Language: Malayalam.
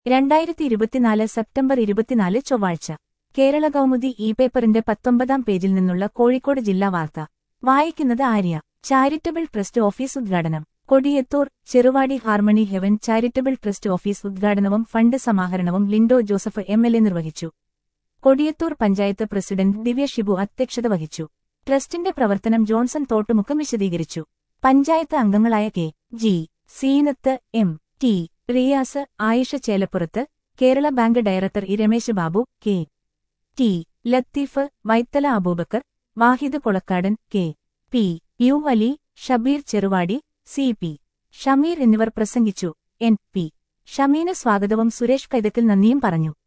രണ്ടായിരത്തി ഇരുപത്തിനാല് സെപ്റ്റംബർ ഇരുപത്തിനാല് ചൊവ്വാഴ്ച കേരള കൗമുദി ഇ പേപ്പറിന്റെ പത്തൊമ്പതാം പേജിൽ നിന്നുള്ള കോഴിക്കോട് ജില്ലാ വാർത്ത വായിക്കുന്നത് ആര്യ ചാരിറ്റബിൾ ട്രസ്റ്റ് ഓഫീസ് ഉദ്ഘാടനം Kodiyathur Cheruvadi harmony heaven charitable trust office ഉദ്ഘാടനവും ഫണ്ട് സമാഹരണവും Lintho Joseph M L A നിർവഹിച്ചു കൊടിയത്തൂർ പഞ്ചായത്ത് പ്രസിഡന്റ് ദിവ്യ ഷിബു അധ്യക്ഷത വഹിച്ചു ട്രസ്റ്റിന്റെ പ്രവർത്തനം ജോൺസൺ തോട്ടുമുഖം വിശദീകരിച്ചു പഞ്ചായത്ത് അംഗങ്ങളായ K G Seenath M T Riyas Ayisha Chelappurath Kerala bank director E Ramesh Babu K T Latheef Vaithala Aboobacker Wahid Kolakkadan K P U Ali Shabeer Cheruvadi C P Shameer എന്നിവർ പ്രസംഗിച്ചു എൻ പി ഷമീന് സ്വാഗതവും സുരേഷ് കൈതക്കൽ നന്ദിയും പറഞ്ഞു